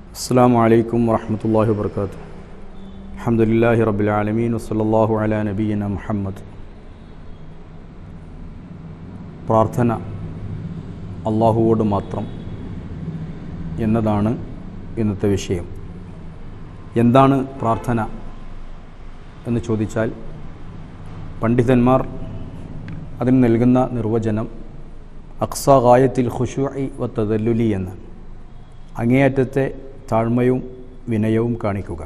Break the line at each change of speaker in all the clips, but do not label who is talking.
السلام عليكم ورحمة الله وبركاته الحمد لله رب العالمين وصلى الله على نبينا محمد പ്രാർത്ഥന അള്ളാഹുവോട് മാത്രം എന്നതാണ് ഇന്നത്തെ വിഷയം എന്താണ് പ്രാർത്ഥന എന്ന് ചോദിച്ചാൽ പണ്ഡിതന്മാർ അതിന് നൽകുന്ന നിർവചനം അക്സ ഗായത്തിൽ ഖുഷുഇ വ തദല്ലുലി എന്ന് അങ്ങേയറ്റത്തെ താഴ്മയും വിനയവും കാണിക്കുക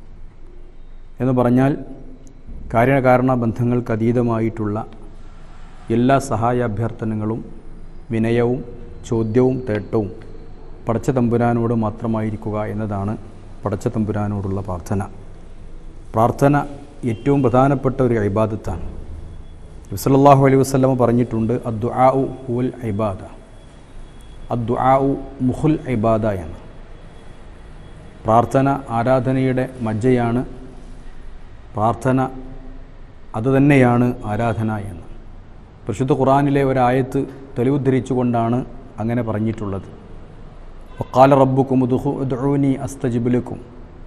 എന്ന് പറഞ്ഞാൽ കാര്യകാരണ ബന്ധങ്ങൾക്ക് അതീതമായിട്ടുള്ള എല്ലാ സഹായാഭ്യർത്ഥനകളും വിനയവും ചോദ്യവും തേട്ടവും പടച്ച തമ്പുരാനോട് മാത്രമായിരിക്കുക എന്നതാണ് പടച്ച തമ്പുരാനോടുള്ള പ്രാർത്ഥന പ്രാർത്ഥന ഏറ്റവും പ്രധാനപ്പെട്ട ഒരു ഇബാദത്താണ് നബ്സല്ലാഹു അലൈഹി വസ്ലമ പറഞ്ഞിട്ടുണ്ട് അദ്ദുആ ഹുൽ ഇബാദ അദ്ദുആ മുഹുൽ ഇബാദ എന്ന് പ്രാർത്ഥന ആരാധനയുടെ മജ്ജയാണ് പ്രാർത്ഥന അതുതന്നെയാണ് ആരാധന എന്ന് പരിശുദ്ധ ഖുറാനിലെ ഒരായത്ത് തെളിവുദ്ധരിച്ചുകൊണ്ടാണ് അങ്ങനെ പറഞ്ഞിട്ടുള്ളത് വക്കാല റബ്ബുക്കും ഉദ്ഊനി അസ്തജിബുലക്കും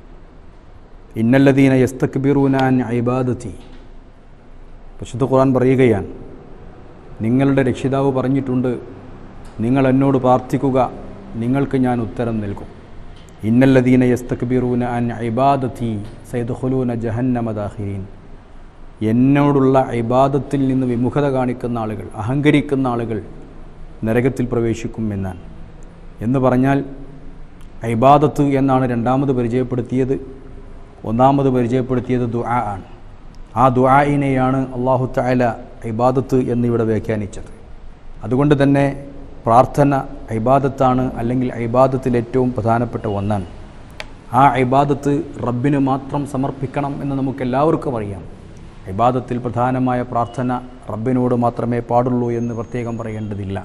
ഇന്നല്ലദീന യസ്തക്ബിറൂനാൻ ഇബാദത്തി പരിശുദ്ധ ഖുറാൻ പറയുകയാണ് നിങ്ങളുടെ രക്ഷിതാവ് പറഞ്ഞിട്ടുണ്ട് നിങ്ങൾ എന്നോട് പ്രാർത്ഥിക്കുക നിങ്ങൾക്ക് ഞാൻ ഉത്തരം നൽകും ഇന്നല്ലദീന യസ്തക്ബിറൂന അൻ ഇബാദത്തി സൈദുഖുലൂന ജഹന്നമ ദാഹിരീൻ എന്നോടുള്ള ഇബാദത്തിൽ നിന്ന് വിമുഖത കാണിക്കുന്ന ആളുകൾ അഹങ്കരിക്കുന്ന ആളുകൾ നരകത്തിൽ പ്രവേശിക്കും എന്നാണ് എന്ന് പറഞ്ഞാൽ ഇബാദത്ത് എന്നാണ് രണ്ടാമത് പരിചയപ്പെടുത്തിയത് ഒന്നാമത് പരിചയപ്പെടുത്തിയത് ദുആ ആണ് ആ ദുആയിനെയാണ് അള്ളാഹു തആല ഇബാദത്ത് എന്നിവിടെ വ്യാഖ്യാനിച്ചത് അതുകൊണ്ട് തന്നെ പ്രാർത്ഥന ഇബാദത്താണ് അല്ലെങ്കിൽ ഇബാദത്തിൽ ഏറ്റവും പ്രധാനപ്പെട്ട ഒന്നാണ് ആ ഇബാദത്ത് റബ്ബിന് മാത്രം സമർപ്പിക്കണം എന്ന് നമുക്ക് എല്ലാവർക്കും അറിയാം ഇബാദത്തിൽ പ്രധാനമായ പ്രാർത്ഥന റബ്ബിനോട് മാത്രമേ പാടുള്ളൂ എന്ന് പ്രത്യേകം പറയേണ്ടതില്ല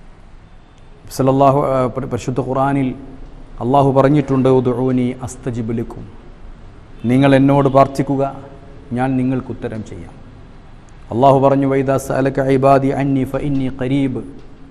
സലല്ലാഹു പരിശുദ്ധ ഖുറാനിൽ അള്ളാഹു പറഞ്ഞിട്ടുണ്ട് ഉദുഊനി അസ്തജിബുലിക്കും നിങ്ങൾ എന്നോട് പ്രാർത്ഥിക്കുക ഞാൻ നിങ്ങൾക്ക് ഉത്തരം ചെയ്യാം അള്ളാഹു പറഞ്ഞു വൈദാ സഅലക ഇബാദി അന്നി ഫ ഇന്നി ഖരീബ്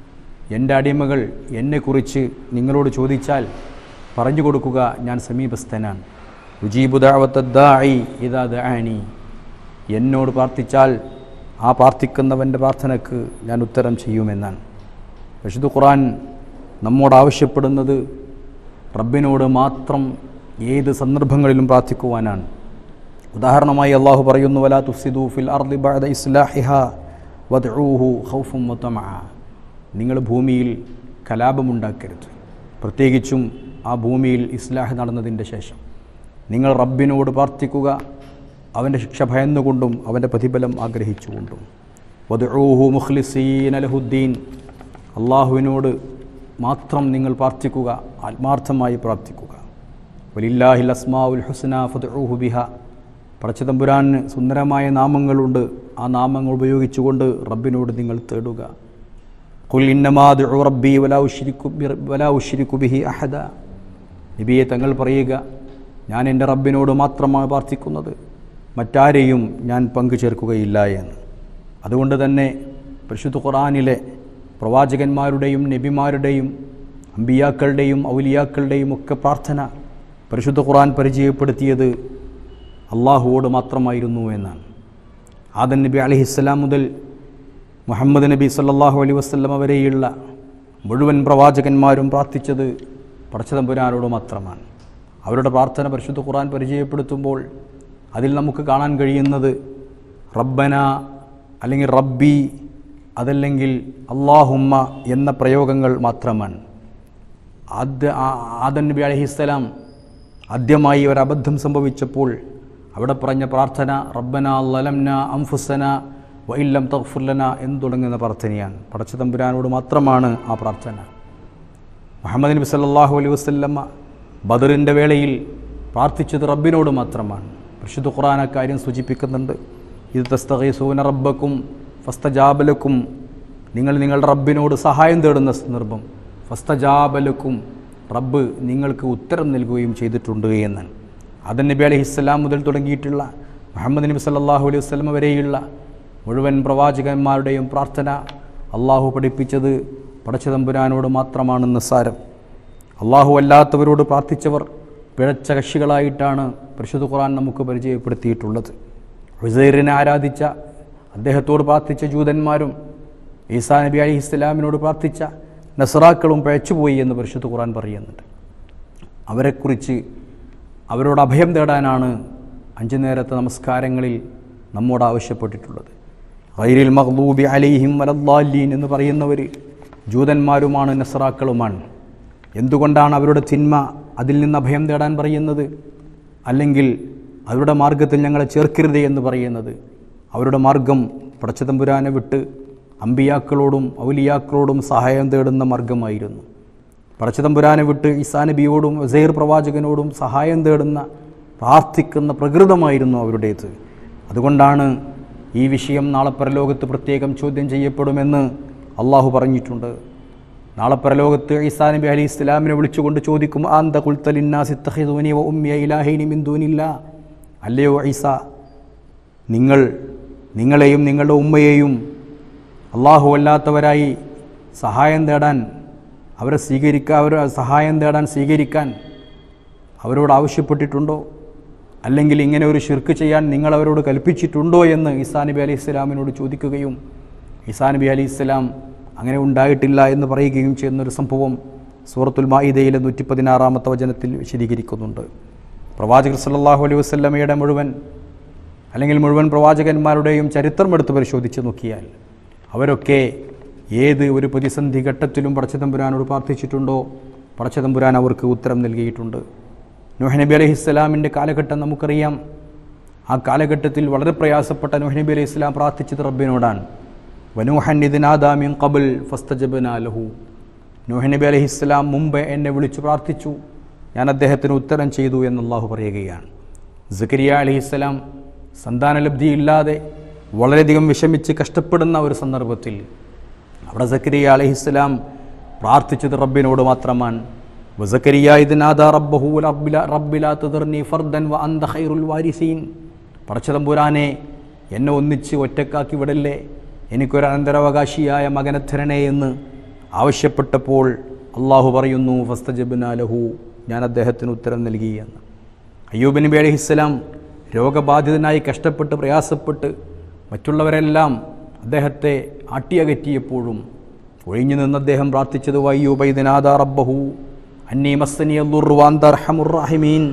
എൻ്റെ അടിമകൾ എന്നെക്കുറിച്ച് നിങ്ങളോട് ചോദിച്ചാൽ പറഞ്ഞു കൊടുക്കുക ഞാൻ സമീപസ്ഥനാണ് ഉജീബുദാവത്തദ്ദായി ഇതാ ദാനി എന്നോട് പ്രാർത്ഥിച്ചാൽ ആ പ്രാർത്ഥിക്കുന്നവൻ്റെ പ്രാർത്ഥനയ്ക്ക് ഞാൻ ഉത്തരം ചെയ്യുമെന്നാണ് വിശുദ്ധ ഖുറാൻ നമ്മോട് ആവശ്യപ്പെടുന്നത് റബ്ബിനോട് മാത്രം ഏത് സന്ദർഭങ്ങളിലും പ്രാർത്ഥിക്കുവാനാണ് ഉദാഹരണമായി അള്ളാഹു പറയുന്നു വലാ തുഫ്സിദു ഫിൽ അർദി ബഅദ ഇസ്ലാഹിഹ വദ്ഊഹു ഖൗഫും വതമഅ നിങ്ങൾ ഭൂമിയിൽ കലാപമുണ്ടാക്കരുത് പ്രത്യേകിച്ചും ആ ഭൂമിയിൽ ഇസ്ലാഹ് നടന്നതിൻ്റെ ശേഷം നിങ്ങൾ റബ്ബിനോട് പ്രാർത്ഥിക്കുക അവൻ്റെ ശിക്ഷ ഭയന്നുകൊണ്ടും അവൻ്റെ പ്രതിഫലം ആഗ്രഹിച്ചുകൊണ്ടും വദ്ഊഹു മുഖ്ലിസീൻ അലഹുദ്ദീൻ അള്ളാഹുവിനോട് മാത്രം നിങ്ങൾ പ്രാർത്ഥിക്കുക ആത്മാർത്ഥമായി പ്രാർത്ഥിക്കുക വലില്ലാഹിൽ അസ്മാഉൽ ഹുസ്ന ഫദ്ഊഹു ബിഹ പടച്ചതമ്പുരാന് സുന്ദരമായ നാമങ്ങളുണ്ട് ആ നാമങ്ങൾ ഉപയോഗിച്ചുകൊണ്ട് റബ്ബിനോട് നിങ്ങൾ തേടുക കുൽ ഇന്നമാദ് റബ്ബി വലാഉഷിരിക്കു വലാഉഷിരിക്കു ബിഹി അഹദ നബിയെ തങ്ങൾ പറയുക ഞാൻ എൻ്റെ റബ്ബിനോട് മാത്രമാണ് പ്രാർത്ഥിക്കുന്നത് മറ്റാരെയും ഞാൻ പങ്കു ചേർക്കുകയില്ല എന്ന് അതുകൊണ്ട് തന്നെ പരിശുദ്ധ ഖുറാനിലെ പ്രവാചകന്മാരുടെയും നബിമാരുടെയും അമ്പിയാക്കളുടെയും ഔലിയാക്കളുടെയും ഒക്കെ പ്രാർത്ഥന പരിശുദ്ധ ഖുറാൻ പരിചയപ്പെടുത്തിയത് അള്ളാഹുവോട് മാത്രമായിരുന്നു എന്നാണ് ആദൻ നബി അലഹിസ്സലാം മുതൽ മുഹമ്മദ് നബി സല്ലാഹു അലൈ വസ്ലമ വരെയുള്ള മുഴുവൻ പ്രവാചകന്മാരും പ്രാർത്ഥിച്ചത് പടച്ചതമ്പുരാനോട് മാത്രമാണ് അവരുടെ പ്രാർത്ഥന പരിശുദ്ധ ഖുറാൻ പരിചയപ്പെടുത്തുമ്പോൾ അതിൽ നമുക്ക് കാണാൻ കഴിയുന്നത് റബ്ബന അല്ലെങ്കിൽ റബ്ബി അതല്ലെങ്കിൽ അള്ളാഹുമ്മ എന്ന പ്രയോഗങ്ങൾ മാത്രമാണ് ആദ്യ ആദൻ നബി അലഹിസ്സലാം ആദ്യമായി ഒരബദ്ധം സംഭവിച്ചപ്പോൾ അവിടെ പറഞ്ഞ പ്രാർത്ഥന റബ്ബന ലലംന അംഫുസന വൈല്ലം തഗ്ഫുല്ലന എന്ന് തുടങ്ങുന്ന പ്രാർത്ഥനയാണ് പടച്ച തമ്പുരാനോട് മാത്രമാണ് ആ പ്രാർത്ഥന മുഹമ്മദ് നബി സല്ലാഹു അലൈഹി വസ്ല്ലമ്മ ബദറിൻ്റെ വേളയിൽ പ്രാർത്ഥിച്ചത് റബ്ബിനോട് മാത്രമാണ് പരിശുദ്ധ ഖുറാൻ കാര്യം സൂചിപ്പിക്കുന്നുണ്ട് ഇത് തസ്തഖീസൂന റബ്ബക്കും ഫസ്തജാബലക്കും നിങ്ങൾ നിങ്ങളുടെ റബ്ബിനോട് സഹായം തേടുന്ന സന്ദർഭം ഫസ്തജാബലക്കും റബ്ബ് നിങ്ങൾക്ക് ഉത്തരം നൽകുകയും ചെയ്തിട്ടുണ്ട് എന്ന് അതൻ നബി അലൈഹി ഇസ്ലാം മുതൽ തുടങ്ങിയിട്ടുള്ള മുഹമ്മദ് നബി സല്ലാഹു അലൈഹി വസ്ലമ വരെയുള്ള മുഴുവൻ പ്രവാചകന്മാരുടെയും പ്രാർത്ഥന അള്ളാഹു പഠിപ്പിച്ചത് പടച്ചതമ്പുരാനോട് മാത്രമാണ് നിസ്സാരം അള്ളാഹു അല്ലാത്തവരോട് പ്രാർത്ഥിച്ചവർ പിഴച്ച കക്ഷികളായിട്ടാണ് പരിശുദ്ധ ഖുർആൻ നമുക്ക് പരിചയപ്പെടുത്തിയിട്ടുള്ളത് ഹുസൈറിനെ ആരാധിച്ച അദ്ദേഹത്തോട് പ്രാർത്ഥിച്ച ജൂതന്മാരും ഈസാ നബി അലി ഇസ്ലാമിനോട് പ്രാർത്ഥിച്ച നസറാക്കളും പിഴച്ചുപോയി എന്ന് പരിശുദ്ധ ഖുർആൻ പറയുന്നുണ്ട് അവരെക്കുറിച്ച് അവരോട് അഭയം തേടാനാണ് അഞ്ചു നേരത്തെ നമസ്കാരങ്ങളിൽ നമ്മോട് ആവശ്യപ്പെട്ടിട്ടുള്ളത് ഗൈരിൽ മഹ്ദൂബി അലൈഹിം വലദ്ദാലീൻ എന്ന് പറയുന്നവർ ജൂതന്മാരുമാണ് നസറാക്കളുമാണ് എന്തുകൊണ്ടാണ് അവരുടെ തിന്മ അതിൽ നിന്ന് അഭയം തേടാൻ പറയുന്നത് അല്ലെങ്കിൽ അവരുടെ മാർഗത്തിൽ ഞങ്ങളെ ചേർക്കരുത് എന്ന് പറയുന്നത് അവരുടെ മാർഗം പടച്ചതമ്പുരാനെ വിട്ട് അമ്പിയാക്കളോടും ഔലിയാക്കളോടും സഹായം തേടുന്ന മാർഗമായിരുന്നു പടച്ചതമ്പുരാനെ വിട്ട് ഈസാ നബിയോടും വസൈർ പ്രവാചകനോടും സഹായം തേടുന്ന പ്രാർത്ഥിക്കുന്ന പ്രകൃതമായിരുന്നു അവരുടേത് അതുകൊണ്ടാണ് ഈ വിഷയം നാളെ പരലോകത്ത് പ്രത്യേകം ചോദ്യം ചെയ്യപ്പെടുമെന്ന് അള്ളാഹു പറഞ്ഞിട്ടുണ്ട് നാളെ പരലോകത്ത് ഈസാ നബി അലി ഇസ്ലാമിനെ വിളിച്ചുകൊണ്ട് ചോദിക്കും ആന്ത കുൽത്തലിന്നാസിത്തഹിദൂനി വ ഉമ്മിയ ഇലാഹിനി മിന്ദൂനില്ല അല്ലയോ ഈസ നിങ്ങൾ നിങ്ങളെയും നിങ്ങളുടെ ഉമ്മയെയും അള്ളാഹു അല്ലാത്തവരായി സഹായം തേടാൻ അവരെ സ്വീകരിക്കാൻ അവർ സഹായം തേടാൻ സ്വീകരിക്കാൻ അവരോട് ആവശ്യപ്പെട്ടിട്ടുണ്ടോ അല്ലെങ്കിൽ ഇങ്ങനെ ഒരു ഷിർക്ക് ചെയ്യാൻ നിങ്ങൾ അവരോട് കൽപ്പിച്ചിട്ടുണ്ടോ എന്ന് ഈസാ നബി അലി ഇസ്ലാമിനോട് ചോദിക്കുകയും ഈസാ നബി അലി ഇസ്ലാം അങ്ങനെ ഉണ്ടായിട്ടില്ല എന്ന് പറയുകയും ചെയ്യുന്നൊരു സംഭവം സൂറത്തുൽ മായിദയിലെ നൂറ്റി പതിനാറാമത്തെ വചനത്തിൽ വിശദീകരിക്കുന്നുണ്ട് പ്രവാചകർ സല്ലല്ലാഹു അലൈഹി വസല്ലമയുടെ മുഴുവൻ അല്ലെങ്കിൽ മുഴുവൻ പ്രവാചകന്മാരുടെയും ചരിത്രം എടുത്ത് പരിശോധിച്ച് നോക്കിയാൽ അവരൊക്കെ ഏത് ഒരു പ്രതിസന്ധി ഘട്ടത്തിലും പടച്ചതമ്പുരാനോട് പ്രാർത്ഥിച്ചിട്ടുണ്ടോ പടച്ചതമ്പുരാൻ അവർക്ക് ഉത്തരം നൽകിയിട്ടുണ്ട് നൂഹ് നബി അലൈഹി ഇസ്ലാമിൻ്റെ കാലഘട്ടം നമുക്കറിയാം ആ കാലഘട്ടത്തിൽ വളരെ പ്രയാസപ്പെട്ട നൂഹ് നബി അലൈഹി ഇസ്ലാം പ്രാർത്ഥിച്ചത് റബ്ബിനോടാണ് വനൂഹൻ ഇതിനാദാമിൻ കബിൽ ഫസ്തജബനാലഹു നൂഹ് നബി അലൈഹി ഇസ്ലാം മുമ്പ് എന്നെ വിളിച്ചു പ്രാർത്ഥിച്ചു ഞാൻ അദ്ദേഹത്തിന് ഉത്തരം ചെയ്തു എന്ന് അള്ളാഹു പറയുകയാണ് സക്കരിയ അലഹിസ്സലാം സന്താനലബ്ധിയില്ലാതെ വളരെയധികം വിഷമിച്ച് കഷ്ടപ്പെടുന്ന ഒരു സന്ദർഭത്തിൽ അവിടെ സക്കരിയ അലഹിസ്സലാം പ്രാർത്ഥിച്ചത് റബ്ബിനോട് മാത്രമാണ് വസക്കരിയ ഇതിനാദാ റബ്ബഹു റബ്ബില റബ്ബിലാ തദർനി ഫർദൻ വ അന്ത ഖൈറുൽ വാരിസീൻ പടച്ചതമ്പുരാനെ എന്നെ ഒന്നിച്ച് ഒറ്റക്കാക്കി വിടല്ലേ എനിക്കൊരു അനന്തരാവകാശിയായ മകനെ തരണേ എന്ന് ആവശ്യപ്പെട്ടപ്പോൾ അള്ളാഹു പറയുന്നു ഫസ്തജബിനാലഹു ഞാൻ അദ്ദേഹത്തിന് ഉത്തരം നൽകി എന്ന് അയ്യൂബ് നബി അലഹിസ്സലാം രോഗബാധിതനായി കഷ്ടപ്പെട്ട് പ്രയാസപ്പെട്ട് മറ്റുള്ളവരെല്ലാം അദ്ദേഹത്തെ ആട്ടിയകറ്റിയപ്പോഴും ഒഴിഞ്ഞു നിന്ന് അദ്ദേഹം പ്രാർത്ഥിച്ചത് വയ്യൂബൈദിനാദ റബ്ബഹു അന്നീ മസ്സനി അല്ലുർവാന്തർഹമുറാഹിമീൻ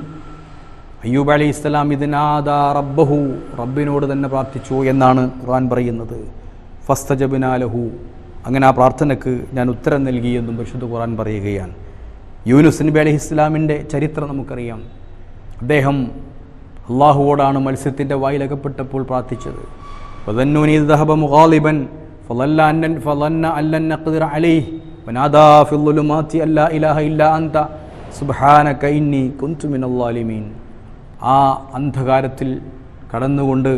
അയ്യൂബ് അലി ഇസ്ലാം ഇതിനാദ റബ്ബഹു റബ്ബിനോട് തന്നെ പ്രാർത്ഥിച്ചു എന്നാണ് ഖുർആൻ പറയുന്നത് ഫസ്തജബിനാലഹു അങ്ങനെ ആ പ്രാർത്ഥനയ്ക്ക് ഞാൻ ഉത്തരം നൽകിയെന്നും പരിശുദ്ധ ഖുർആൻ പറയുകയാണ് യൂനുസ് നബി അലി ഇസ്ലാമിൻ്റെ ചരിത്രം നമുക്കറിയാം അദ്ദേഹം അള്ളാഹുവോടാണ് മത്സ്യത്തിൻ്റെ വായിലകപ്പെട്ടപ്പോൾ പ്രാർത്ഥിച്ചത് ഫദന്നൂനി ദഹബ മുഗാലിബൻ ഫളല്ല അന്നൻ ഫളന്ന അല്ലൻ നഖ്ദിർ അലൈഹി വനാദാ ഫിൽ ളുലുമാതി അല്ലാ ഇലാഹ ഇല്ലാ അൻത സുബ്ഹാനക ഇന്നി കുൻതു മിനൽ ളാലിമീൻ ആ അന്ധകാരത്തിൽ കടന്നുകൊണ്ട്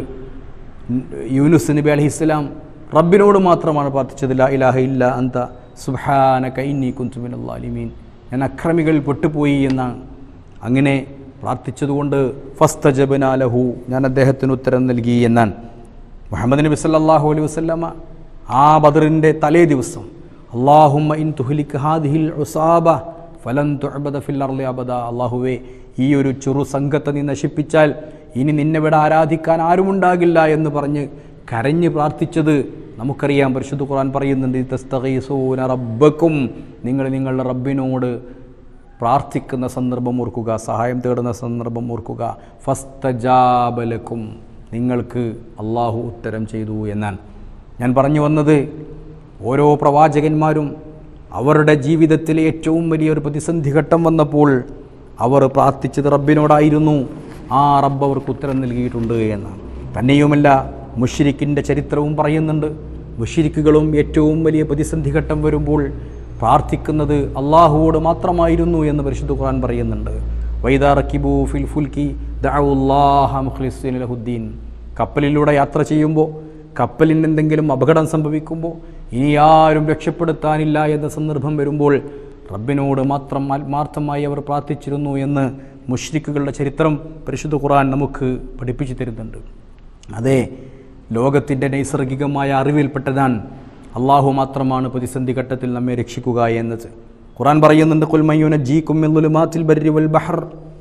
യൂനുസ് നബി അലൈഹി ഇസ്ലാം റബ്ബിനോട് മാത്രമാണ് പ്രാർത്ഥിച്ചത് ലാ ഇലാഹ ഇല്ല അന്ത സുബ്ഹാനക ഇന്നി കുൻതു മിനൽ ളാലിമീൻ ഞാൻ അക്രമികളിൽ പെട്ടുപോയി എന്നാണ് അങ്ങനെ പ്രാർത്ഥിച്ചതുകൊണ്ട് ഫസ്തജബനാലഹു ഞാൻ അദ്ദേഹത്തിന് ഉത്തരം നൽകി എന്നാണ് മുഹമ്മദ് നബി സല്ലല്ലാഹു അലൈഹി വസല്ലമ ആ ബദറിൻ്റെ തലേ ദിവസം അള്ളാഹുമ്മ ഇൻ തുഹ്ലിക് ഹാദിഹിൽ ഉസാബ ഫലൻ തുഅബദ ഫിൽ അർളി അബദ അള്ളാഹുവേ ഈ ഒരു ചെറു സംഘത്തെ നീ നശിപ്പിച്ചാൽ ഇനി നിന്നെ ഇവിടെ ആരാധിക്കാൻ ആരുമുണ്ടാകില്ല എന്ന് പറഞ്ഞ് കരഞ്ഞ് പ്രാർത്ഥിച്ചത് നമുക്കറിയാം പരിശുദ്ധ ഖുർആൻ പറയുന്നുണ്ട് തസ്തഗീസൂന റബ്ബക്കും നിങ്ങൾ നിങ്ങളുടെ റബ്ബിനോട് പ്രാർത്ഥിക്കുന്ന സന്ദർഭം ഓർക്കുക സഹായം തേടുന്ന സന്ദർഭം ഓർക്കുക ഫസ്തജാബലക്കും നിങ്ങൾക്ക് അള്ളാഹു ഉത്തരം ചെയ്തു എന്നാണ് ഞാൻ പറഞ്ഞു വന്നത് ഓരോ പ്രവാചകന്മാരും അവരുടെ ജീവിതത്തിലെ ഏറ്റവും വലിയൊരു പ്രതിസന്ധി ഘട്ടം വന്നപ്പോൾ അവർ പ്രാർത്ഥിച്ചത് റബ്ബിനോടായിരുന്നു ആ റബ്ബ് അവർക്ക് ഉത്തരം നൽകിയിട്ടുണ്ട് എന്നാണ് തന്നെയുമല്ല മുഷിരിക്കിൻ്റെ ചരിത്രവും പറയുന്നുണ്ട് മുഷിരിക്കുകളും ഏറ്റവും വലിയ പ്രതിസന്ധി ഘട്ടം വരുമ്പോൾ പ്രാർത്ഥിക്കുന്നത് അള്ളാഹുവോട് മാത്രമായിരുന്നു എന്ന് പരിശുദ്ധ ഖുർആൻ പറയുന്നുണ്ട് വൈദാറക്കിബു ഫിൽ ഫുൽക്കി ദഅവുല്ലാഹ മുഖ്ലിസ്സീന ലഹുദ്ദീൻ കപ്പലിലൂടെ യാത്ര ചെയ്യുമ്പോൾ കപ്പലിന് എന്തെങ്കിലും അപകടം സംഭവിക്കുമ്പോൾ ഇനി ആരും രക്ഷപ്പെടുത്താനില്ല എന്ന സന്ദർഭം വരുമ്പോൾ റബ്ബിനോട് മാത്രം ആത്മാർത്ഥമായി അവർ പ്രാർത്ഥിച്ചിരുന്നു എന്ന് മുഷ്രിക്കുകളുടെ ചരിത്രം പരിശുദ്ധ ഖുർആൻ നമുക്ക് പഠിപ്പിച്ചു തരുന്നുണ്ട് അതെ ലോകത്തിൻ്റെ നൈസർഗികമായ അറിവിൽപ്പെട്ടതാണ് അള്ളാഹു മാത്രമാണ് പ്രതിസന്ധി ഘട്ടത്തിൽ നമ്മെ രക്ഷിക്കുക എന്നത് ഖുറാൻ പറയുന്നുണ്ട് കുൽമയ്യൂന ജി കുമ്മിലുമാത്തിൽ ബരി വൽ ബഹർ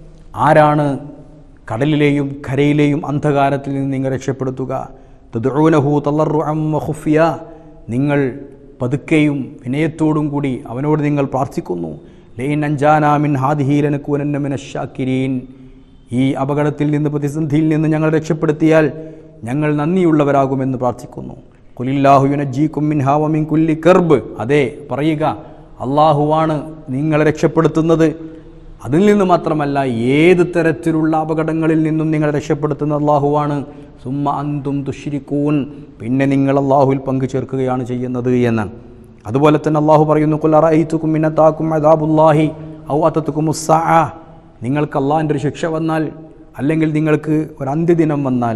ആരാണ് കടലിലെയും കരയിലെയും അന്ധകാരത്തിൽ നിന്ന് നിങ്ങൾ രക്ഷപ്പെടുത്തുക തദ്ഊനഹു തളറു ഖുഫിയ നിങ്ങൾ പതുക്കെയും വിനയത്തോടും കൂടി അവനോട് നിങ്ങൾ പ്രാർത്ഥിക്കുന്നു ലൈൻ അഞ്ചാനാമിൻ ഹാദിഹീലനക്കൂനന്നമിന ഷാക്കിരീൻ ഈ അപകടത്തിൽ നിന്ന് പ്രതിസന്ധിയിൽ നിന്ന് ഞങ്ങൾ രക്ഷപ്പെടുത്തിയാൽ ഞങ്ങൾ നന്ദിയുള്ളവരാകുമെന്ന് പ്രാർത്ഥിക്കുന്നു കുലില്ലാഹുയുനജീ കുമ്മിൻ ഹാവമിൻ കുല്ലി കർബ് അതെ പറയുക അള്ളാഹുവാണ് നിങ്ങളെ രക്ഷപ്പെടുത്തുന്നത് അതിൽ നിന്ന് മാത്രമല്ല ഏത് തരത്തിലുള്ള അപകടങ്ങളിൽ നിന്നും നിങ്ങളെ രക്ഷപ്പെടുത്തുന്ന അള്ളാഹുവാണ് സുമ്മ അന്തും തുഷിരിക്കൂൻ പിന്നെ നിങ്ങൾ അള്ളാഹുവിൽ പങ്കു ചേർക്കുകയാണ് ചെയ്യുന്നത് എന്ന് അതുപോലെ തന്നെ അള്ളാഹു പറയുന്നു കുല്ലറൈത്തുക്കും മിന്നത്താക്കും അദാബുല്ലാഹി ഔ അത്തത്തുക്കും നിങ്ങൾക്ക് അള്ളാഹിൻ്റെ ഒരു ശിക്ഷ വന്നാൽ അല്ലെങ്കിൽ നിങ്ങൾക്ക് ഒരു അന്ത്യദിനം വന്നാൽ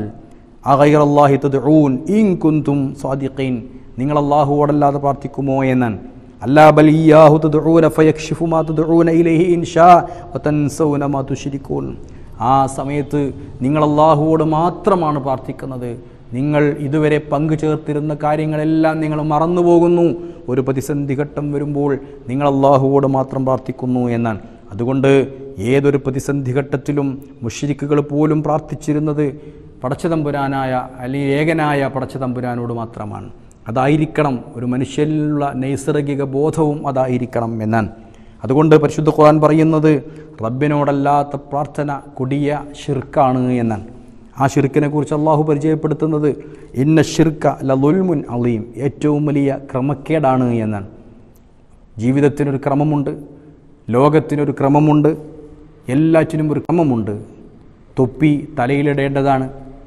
അള്ളാഹി തദ്ഊൻ ഇൻ കുന്തും സ്വാദിഖീൻ നിങ്ങൾ അള്ളാഹുവോടല്ലാതെ പ്രാർത്ഥിക്കുമോ എന്നാണ് അല്ലാ ബൽ ഇയ്യാഹു തദ്ഊന ഫയക്ഷിഫു മാ തദ്ഊന ഇലൈഹി ഇൻഷാ വതൻസൗന മാ തുശ്രികൂൻ ആ സമയത്ത് നിങ്ങൾ അള്ളാഹുവോട് മാത്രമാണ് പ്രാർത്ഥിക്കുന്നത് നിങ്ങൾ ഇതുവരെ പങ്കു ചേർത്തിരുന്ന കാര്യങ്ങളെല്ലാം നിങ്ങൾ മറന്നുപോകുന്നു ഒരു പ്രതിസന്ധി ഘട്ടം വരുമ്പോൾ നിങ്ങൾ അള്ളാഹുവോട് മാത്രം പ്രാർത്ഥിക്കുന്നു എന്നാണ് അതുകൊണ്ട് ഏതൊരു പ്രതിസന്ധി ഘട്ടത്തിലും മുഷിരിക്കുകൾ പോലും പ്രാർത്ഥിച്ചിരുന്നത് പടച്ചതമ്പുരാനായ അല്ലെങ്കിൽ ഏകനായ പടച്ചതമ്പുരാനോട് മാത്രമാണ് അതായിരിക്കണം ഒരു മനുഷ്യനിലുള്ള നൈസർഗിക ബോധവും അതായിരിക്കണം എന്നാണ് അതുകൊണ്ട് പരിശുദ്ധ ഖുർആൻ പറയുന്നത് റബ്ബിനോടല്ലാത്ത പ്രാർത്ഥന കൊടിയ ഷിർക്കാണ് എന്നാണ് ആ ഷിർക്കിനെ കുറിച്ച് അള്ളാഹു പരിചയപ്പെടുത്തുന്നത് ഇന്ന ഷിർക്ക ലലുൽമുൻ അലീം ഏറ്റവും വലിയ ക്രമക്കേടാണ് എന്നാണ് ജീവിതത്തിനൊരു ക്രമമുണ്ട് ലോകത്തിനൊരു ക്രമമുണ്ട് എല്ലാറ്റിനും ഒരു ക്രമമുണ്ട് തൊപ്പി തലയിലിടേണ്ടതാണ്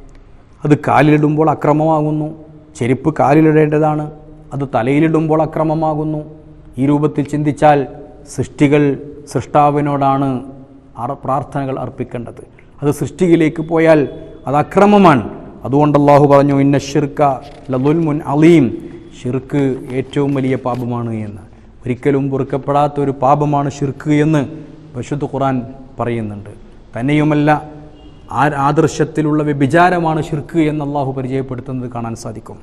അത് കാലിലിടുമ്പോൾ അക്രമമാകുന്നു ചെരുപ്പ് കാലിലിടേണ്ടതാണ് അത് തലയിലിടുമ്പോൾ അക്രമമാകുന്നു ഈ രൂപത്തിൽ ചിന്തിച്ചാൽ സൃഷ്ടികൾ സൃഷ്ടാവിനോടാണ് അറ- പ്രാർത്ഥനകൾ അർപ്പിക്കേണ്ടത് അത് സൃഷ്ടിയിലേക്ക് പോയാൽ അത് അക്രമമാണ് അതുകൊണ്ട് അള്ളാഹു പറഞ്ഞു ഇന്ന ഷിർക്ക ലലുൽമുൻ അലീം ഷിർക്ക് ഏറ്റവും വലിയ പാപമാണ് എന്ന് ഒരിക്കലും പൊറുക്കപ്പെടാത്ത ഒരു പാപമാണ് ഷിർക്ക് എന്ന് പരിശുദ്ധ ഖുറാൻ പറയുന്നുണ്ട് തന്നെയുമല്ല ആ ആദർശത്തിലുള്ള വ്യഭിചാരമാണ് ഷിർക്ക് എന്ന് അള്ളാഹു പരിചയപ്പെടുത്തുന്നത് കാണാൻ സാധിക്കും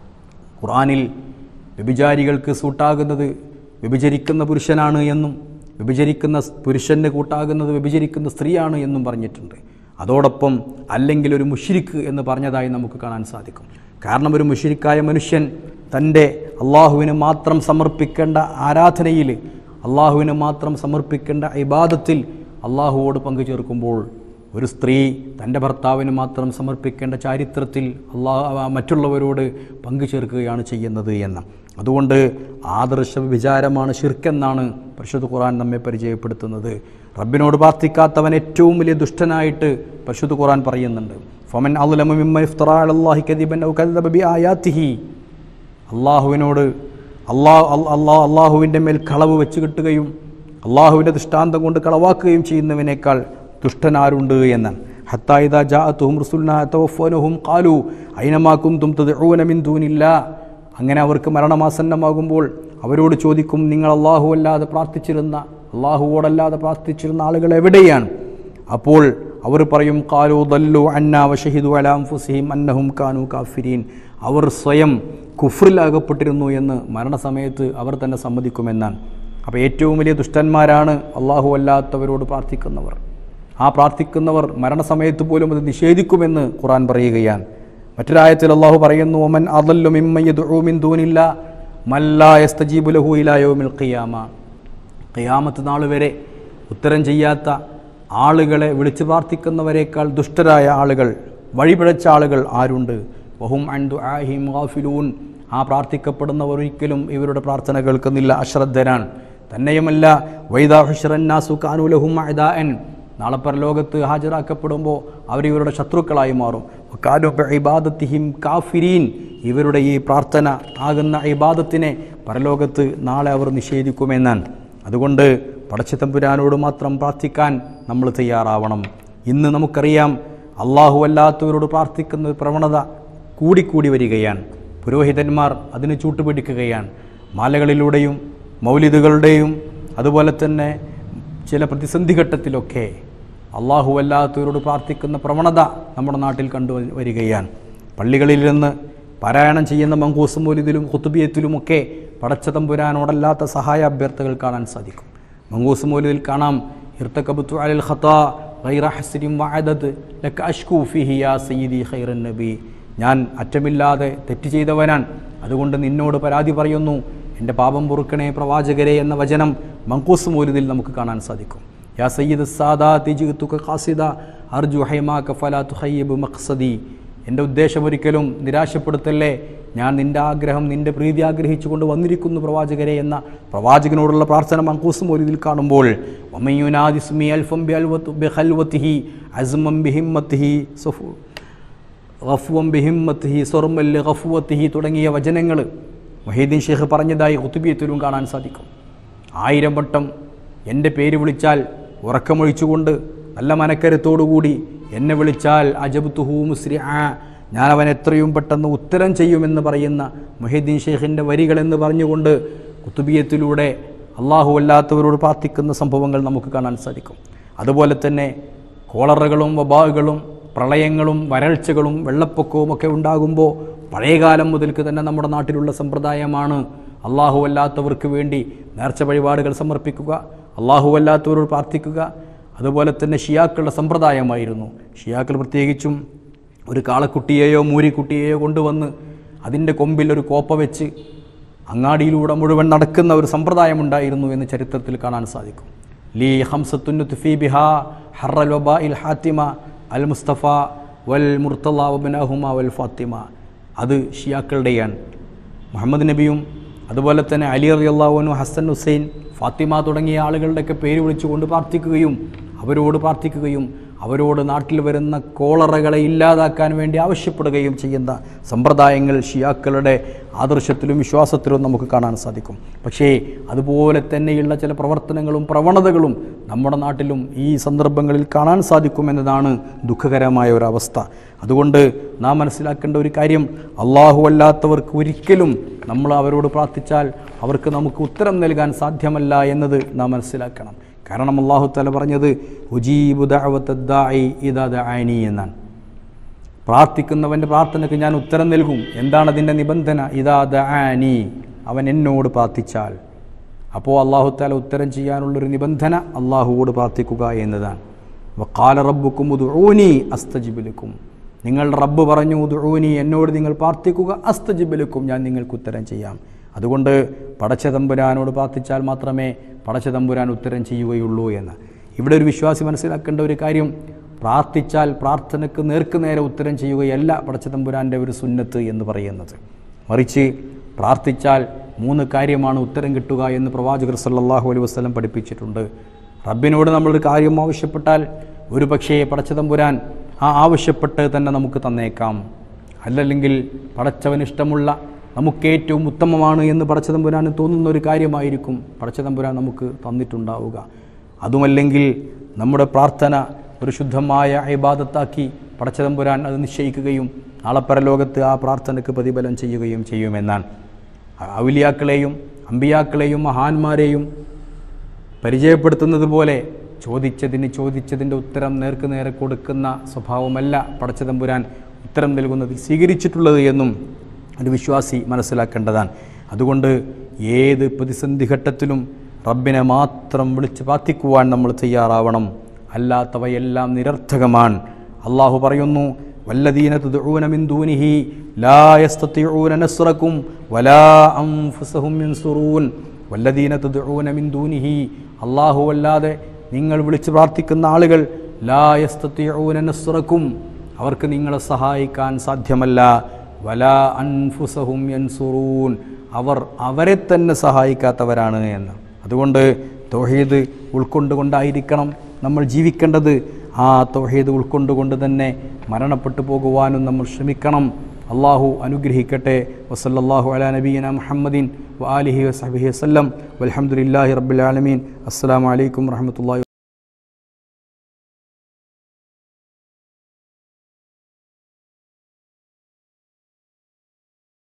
ഖുറാനിൽ വ്യഭിചാരികൾക്ക് സൂട്ടാകുന്നത് വ്യഭിചരിക്കുന്ന പുരുഷനാണ് എന്നും വ്യഭിചരിക്കുന്ന സ് പുരുഷന് കൂട്ടാകുന്നത് വ്യഭിചരിക്കുന്ന സ്ത്രീയാണ് എന്നും പറഞ്ഞിട്ടുണ്ട് അതോടൊപ്പം അല്ലെങ്കിൽ ഒരു മുഷിരിക്ക് എന്ന് പറഞ്ഞതായി നമുക്ക് കാണാൻ സാധിക്കും കാരണം ഒരു മുഷിരിക്കായ മനുഷ്യൻ തൻ്റെ അള്ളാഹുവിന് മാത്രം സമർപ്പിക്കേണ്ട ആരാധനയിൽ അള്ളാഹുവിന് മാത്രം സമർപ്പിക്കേണ്ട ഇബാദത്തിൽ അള്ളാഹുവോട് പങ്കു ചേർക്കുമ്പോൾ ഒരു സ്ത്രീ തൻ്റെ ഭർത്താവിന് മാത്രം സമർപ്പിക്കേണ്ട ചാരിത്രത്തിൽ അള്ളാഹ് മറ്റുള്ളവരോട് പങ്കു ചേർക്കുകയാണ് ചെയ്യുന്നത് എന്ന് അതുകൊണ്ട് ആദർശ വിചാരമാണ് ഷിർക്കെന്നാണ് പരിശുദ്ധ ഖുർആൻ നമ്മെ പരിചയപ്പെടുത്തുന്നത് റബ്ബിനോട് പ്രാർത്ഥിക്കാത്തവൻ ഏറ്റവും വലിയ ദുഷ്ടനായിട്ട് പരിശുദ്ധ ഖുർആൻ പറയുന്നുണ്ട് ഫമൻ അള്ളാഹി കദിബൻ ഔ കദ്ദബ ബി ആയാത്തിഹി അള്ളാഹുവിനോട് അള്ളാഹ് അള്ളാഹ് അള്ളാഹുവിൻ്റെ മേൽ കളവ് വെച്ച് കിട്ടുകയും അള്ളാഹുവിൻ്റെ ദൃഷ്ടാന്തം കൊണ്ട് കളവാക്കുകയും ചെയ്യുന്നവനേക്കാൾ ദുഷ്ടനാരുണ്ട് എന്നാണ് ഹത്തായിദ ജാഅത്തുഹും റുസുൽന തവഫനഹും ഖാലു ഐനമാ കുന്തും തദ്ഊന മിൻ ദൂനില്ല അങ്ങനെ അവർക്ക് മരണമാസന്നമാകുമ്പോൾ അവരോട് ചോദിക്കും നിങ്ങൾ അള്ളാഹു അല്ലാതെ പ്രാർത്ഥിച്ചിരുന്ന അള്ളാഹുവോടല്ലാതെ പ്രാർത്ഥിച്ചിരുന്ന ആളുകൾ എവിടെയാണ് അപ്പോൾ അവർ പറയും കാലു ദല്ലു അന്ന വഷഹിദു അലാം ഫുസിഹിം അന്നഹും കാനു കാഫിരീൻ അവർ സ്വയം കുഫ്രിലാകപ്പെട്ടിരുന്നു എന്ന് മരണസമയത്ത് അവർ തന്നെ സമ്മതിക്കുമെന്നാണ് അപ്പോൾ ഏറ്റവും വലിയ ദുഷ്ടന്മാരാണ് അള്ളാഹു അല്ലാത്തവരോട് പ്രാർത്ഥിക്കുന്നവർ ആ പ്രാർത്ഥിക്കുന്നവർ മരണസമയത്ത് പോലും അത് നിഷേധിക്കുമെന്ന് ഖുറാൻ പറയുകയാണ് മറ്റൊരായത്തിൽ അള്ളാഹു പറയുന്നു ഒമൻ അതല്ലു മിമ്മയ്യദുമിൻ ദൂനില്ല മല്ലായസ്തജീബു ലഹു ഇലായോമിൽ ഖിയാമ ഖിയാമത്ത് നാൾ വരെ ഉത്തരം ചെയ്യാത്ത ആളുകളെ വിളിച്ചു പ്രാർത്ഥിക്കുന്നവരെക്കാൾ ദുഷ്ടരായ ആളുകൾ വഴിപിഴച്ച ആളുകൾ ആരുണ്ട് വഹും അൻദു ആഹിം ഗാഫിലൂൻ ആ പ്രാർത്ഥിക്കപ്പെടുന്നവർ ഒരിക്കലും ഇവരുടെ പ്രാർത്ഥന കേൾക്കുന്നില്ല അശ്രദ്ധരാണ് തന്നെയുമല്ല വൈദാഹുഷറന്നാസു കാനുലഹും അദാൻ നാളെ പരലോകത്ത് ഹാജരാക്കപ്പെടുമ്പോൾ അവർ ഇവരുടെ ശത്രുക്കളായി മാറും കാനു ഇബാദത്തിഹിം കാഫിരീൻ ഇവരുടെ ഈ പ്രാർത്ഥന ആകുന്ന ഇബാദത്തിനെ പരലോകത്ത് നാളെ അവർ നിഷേധിക്കുമെന്നാണ് അതുകൊണ്ട് പടച്ചതമ്പുരാനോട് മാത്രം പ്രാർത്ഥിക്കാൻ നമ്മൾ തയ്യാറാവണം ഇന്ന് നമുക്കറിയാം അള്ളാഹു അല്ലാത്തവരോട് പ്രാർത്ഥിക്കുന്ന ഒരു പ്രവണത കൂടിക്കൂടി വരികയാണ് പുരോഹിതന്മാർ അതിന് ചൂട്ടുപിടിക്കുകയാണ് മാലകളിലൂടെയും മൗലിദുകളുടെയും അതുപോലെ തന്നെ ചില പ്രതിസന്ധി ഘട്ടത്തിലൊക്കെ അള്ളാഹു അല്ലാത്തവരോട് പ്രാർത്ഥിക്കുന്ന പ്രവണത നമ്മുടെ നാട്ടിൽ കണ്ടു വരികയാണ് പള്ളികളിൽ നിന്ന് പാരായണം ചെയ്യുന്ന മങ്കൂസ് മൗലിദിലും കുത്തുബിയത്തിലുമൊക്കെ പടച്ചതമ്പുരാനോടല്ലാത്ത സഹായ അഭ്യർത്ഥകൾ കാണാൻ സാധിക്കും മങ്കൂസ് മൗലിദിൽ കാണാം ഇർത്തക്കബുത്തു അലൽ ഖത്താ ഗൈറ ഹസ്രിൻ വഅദദ് ലക അഷ്കൂ ഫിഹി യാ സയ്യിദി ഖൈറൻ നബി ഞാൻ അറ്റമില്ലാതെ തെറ്റ് ചെയ്തവനാൻ അതുകൊണ്ട് നിന്നോട് പരാതി പറയുന്നു എൻ്റെ പാപം പൊറുക്കണേ പ്രവാചകരെ എന്ന വചനം മങ്കൂസ് മൗലിദിൽ നമുക്ക് കാണാൻ സാധിക്കും യാ സയ്യിദ് സാദാത്തി ജിത്തുക ഖാസിദ അർജു ഹൈമാക ഫലാ തുഹയ്യിബ് മഖ്സദി എൻ്റെ ഉദ്ദേശം ഒരിക്കലും നിരാശപ്പെടുത്തല്ലേ ഞാൻ നിൻ്റെ ആഗ്രഹം നിൻ്റെ പ്രീതി ആഗ്രഹിച്ചുകൊണ്ട് വന്നിരിക്കുന്നു പ്രവാചകരെ എന്ന പ്രവാചകനോടുള്ള പ്രാർത്ഥന മങ്കൂസ് മൗലിദിൽ കാണുമ്പോൾ ഒമയുനാദിസ്മി അൽഫം ബി അൽവത്ത് ബി ഹൽവത്തിഹി അസ്മം ബിഹിമ്മത്തിഹി സഫു ഗഫുവം ബിഹിമ്മത്തിഹി സൊർമല്ല് ഗഫുവത്തിഹി തുടങ്ങിയ വചനങ്ങൾ മൊഹീദ്ദീൻ ഷെയ്ഖ് പറഞ്ഞതായി ഒത്തുബിയത്തിലും കാണാൻ സാധിക്കും ആയിരം വട്ടം എൻ്റെ പേര് വിളിച്ചാൽ ഉറക്കമൊഴിച്ചുകൊണ്ട് നല്ല മനക്കരുത്തോടുകൂടി എന്നെ വിളിച്ചാൽ അജബ്തുഹു മുസ്രി ആ ഞാൻ അവൻ എത്രയും പെട്ടെന്ന് ഉത്തരം ചെയ്യുമെന്ന് പറയുന്ന മൊഹീദ്ദീൻ ഷെയ്ഖിൻ്റെ വരികളെന്ന് പറഞ്ഞുകൊണ്ട് കുത്തുബിയത്തിലൂടെ അള്ളാഹു അല്ലാത്തവരോട് പ്രാർത്ഥിക്കുന്ന സംഭവങ്ങൾ നമുക്ക് കാണാൻ സാധിക്കും അതുപോലെ തന്നെ കോളറകളും വബാകളും പ്രളയങ്ങളും വരൾച്ചകളും വെള്ളപ്പൊക്കവും ഒക്കെ ഉണ്ടാകുമ്പോൾ പഴയകാലം മുതൽക്ക് തന്നെ നമ്മുടെ നാട്ടിലുള്ള സമ്പ്രദായമാണ് അള്ളാഹു അല്ലാത്തവർക്ക് വേണ്ടി നേർച്ച വഴിപാടുകൾ സമർപ്പിക്കുക അള്ളാഹു അല്ലാത്തവരോട് പ്രാർത്ഥിക്കുക അതുപോലെ തന്നെ ഷിയാക്കളുടെ സമ്പ്രദായമായിരുന്നു ഷിയാക്കൾ പ്രത്യേകിച്ചും ഒരു കാളക്കുട്ടിയെയോ മൂരിക്കുട്ടിയെയോ കൊണ്ടുവന്ന് അതിൻ്റെ കൊമ്പിൽ ഒരു കോപ്പ വെച്ച് അങ്ങാടിയിലൂടെ മുഴുവൻ നടക്കുന്ന ഒരു സമ്പ്രദായമുണ്ടായിരുന്നു എന്ന് ചരിത്രത്തിൽ കാണാൻ സാധിക്കും ലീ ഹംസത്തുന്നു ഫീ ബിഹാ ഹറൽ വബാ ഇൽ ഹാത്തിമ അൽ മുസ്തഫ വൽ മുർത്തല വബിനഹുമ വൽ ഫാത്തിമ അത് ഷിയാക്കളുടെയാണ് മുഹമ്മദ് നബിയും അതുപോലെ തന്നെ അലി അലി അള്ളാഹുനു ഹസൻ ഹുസൈൻ ഫാത്തിമ തുടങ്ങിയ ആളുകളുടെയൊക്കെ പേര് വിളിച്ചുകൊണ്ട് പ്രാർത്ഥിക്കുകയും അവരോട് പ്രാർത്ഥിക്കുകയും അവരോട് നാട്ടിൽ വരുന്ന കോളറകളെ ഇല്ലാതാക്കാൻ വേണ്ടി ആവശ്യപ്പെടുകയും ചെയ്യുന്ന സമ്പ്രദായങ്ങൾ ഷിയാക്കളുടെ ആദർശത്തിലും വിശ്വാസത്തിലും നമുക്ക് കാണാൻ സാധിക്കും പക്ഷേ അതുപോലെ തന്നെയുള്ള ചില പ്രവർത്തനങ്ങളും പ്രവണതകളും നമ്മുടെ നാട്ടിലും ഈ സന്ദർഭങ്ങളിൽ കാണാൻ സാധിക്കുമെന്നതാണ് ദുഃഖകരമായ ഒരവസ്ഥ അതുകൊണ്ട് നാം മനസ്സിലാക്കേണ്ട ഒരു കാര്യം അള്ളാഹു അല്ലാത്തവർക്ക് ഒരിക്കലും നമ്മൾ അവരോട് പ്രാർത്ഥിച്ചാൽ അവർക്ക് നമുക്ക് ഉത്തരം നൽകാൻ സാധ്യമല്ല എന്നത് നാം മനസ്സിലാക്കണം കാരണം അള്ളാഹു തല പറഞ്ഞത് ഉജീബു ദഅവത്തദ്ദാഇ ഇദാ ദഅാനി എന്നാണ് പ്രാർത്ഥിക്കുന്നവൻ്റെ പ്രാർത്ഥനയ്ക്ക് ഞാൻ ഉത്തരം നൽകും എന്താണ് അതിൻ്റെ നിബന്ധന ഇദാ ദഅാനി അവൻ എന്നോട് പ്രാർത്ഥിച്ചാൽ അപ്പോൾ അള്ളാഹു താല ഉത്തരം ചെയ്യാനുള്ളൊരു നിബന്ധന അള്ളാഹുവോട് പ്രാർത്ഥിക്കുക എന്നതാണ് വക്കാല റബ്ബുക്കും ഉദ്ഊനി അസ്തജിബിലുക്കും നിങ്ങളുടെ റബ്ബ് പറഞ്ഞു ഉദ്ഊനി എന്നോട് നിങ്ങൾ പ്രാർത്ഥിക്കുക അസ്തജിബിലുക്കും ഞാൻ നിങ്ങൾക്ക് ഉത്തരം ചെയ്യാം അതുകൊണ്ട് പടച്ചതമ്പുരാനോട് പ്രാർത്ഥിച്ചാൽ മാത്രമേ പടച്ചതമ്പുരാൻ ഉത്തരം ചെയ്യുകയുള്ളൂ എന്ന് ഇവിടെ ഒരു വിശ്വാസി മനസ്സിലാക്കേണ്ട ഒരു കാര്യം പ്രാർത്ഥിച്ചാൽ പ്രാർത്ഥനയ്ക്ക് നേർക്ക് നേരെ ഉത്തരം ചെയ്യുകയല്ല പടച്ചതമ്പുരാൻ്റെ ഒരു സുന്നത്ത് എന്ന് പറയുന്നത് മറിച്ച് പ്രാർത്ഥിച്ചാൽ മൂന്ന് കാര്യമാണ് ഉത്തരം കിട്ടുക എന്ന് പ്രവാചകർ സല്ലല്ലാഹു അലൈഹി വസ്ലം പഠിപ്പിച്ചിട്ടുണ്ട് റബ്ബിനോട് നമ്മളൊരു കാര്യം ആവശ്യപ്പെട്ടാൽ ഒരു പക്ഷേ പടച്ചതമ്പുരാൻ ആ ആവശ്യപ്പെട്ട് തന്നെ നമുക്ക് തന്നേക്കാം അല്ലല്ലെങ്കിൽ പടച്ചവന് ഇഷ്ടമുള്ള നമുക്ക് ഏറ്റവും ഉത്തമമാണ് എന്ന് പടച്ചതമ്പുരാന് തോന്നുന്ന ഒരു കാര്യമായിരിക്കും പടച്ചതമ്പുരാൻ നമുക്ക് തന്നിട്ടുണ്ടാവുക അതുമല്ലെങ്കിൽ നമ്മുടെ പ്രാർത്ഥന ഒരു ശുദ്ധമായ ഇബാദത്താക്കി പടച്ചതമ്പുരാൻ അത് നിശ്ചയിക്കുകയും നാളെ പരലോകത്ത് ആ പ്രാർത്ഥനയ്ക്ക് പ്രതിഫലം ചെയ്യുകയും ചെയ്യുമെന്നാണ് ഔലിയാക്കളെയും അമ്പിയാക്കളെയും മഹാന്മാരെയും പരിചയപ്പെടുത്തുന്നത് പോലെ ചോദിച്ചതിന് ചോദിച്ചതിൻ്റെ ഉത്തരം നേർക്ക് നേരെ കൊടുക്കുന്ന സ്വഭാവമല്ല പടച്ചതമ്പുരാൻ ഉത്തരം നൽകുന്നതിൽ സ്വീകരിച്ചിട്ടുള്ളത് എന്നും ഒരു വിശ്വാസി മനസ്സിലാക്കേണ്ടതാണ് അതുകൊണ്ട് ഏത് പ്രതിസന്ധി ഘട്ടത്തിലും റബ്ബിനെ മാത്രം വിളിച്ച് പ്രാർത്ഥിക്കുവാൻ നമ്മൾ തയ്യാറാവണം അല്ലാത്തവയെല്ലാം നിരർത്ഥകമാണ് അള്ളാഹു പറയുന്നു വല്ലദീന തുദഊന മിൻ ദൂനിഹി ലാ യസ്തതിഊന നസ്റക്കും വലാ അൻഫുസഹും യൻസുറൂൻ വല്ലദീന തുദഊന മിൻ ദൂനിഹി അല്ലാഹു അല്ലാതെ നിങ്ങൾ വിളിച്ച് പ്രാർത്ഥിക്കുന്ന ആളുകൾ ലാ യസ്തതിഊന നസ്റക്കും അവർക്ക് നിങ്ങളെ സഹായിക്കാൻ സാധ്യമല്ല വലാ അൻഫുസഹും യൻസുറൂൻ അവർ അവരെ തന്നെ സഹായിക്കാത്തവരാണ് എന്ന് അതുകൊണ്ട് തൗഹീദ് ഉൾക്കൊണ്ടുകൊണ്ടായിരിക്കണം നമ്മൾ ജീവിക്കേണ്ടത് ആ തൗഹീദ് ഉൾക്കൊണ്ടുകൊണ്ട് തന്നെ മരണപ്പെട്ടു പോകുവാനും നമ്മൾ ശ്രമിക്കണം അള്ളാഹു അനുഗ്രഹിക്കട്ടെ വസല്ലല്ലാഹു അലാ നബീന മുഹമ്മദിൻ വ ആലിഹി വസഹബിഹി വസല്ലം വൽഹംദുലില്ലാഹി റബ്ബിൽ ആലമീൻ അസ്സലാമു അലൈക്കും വറഹ്മത്തുള്ളാഹി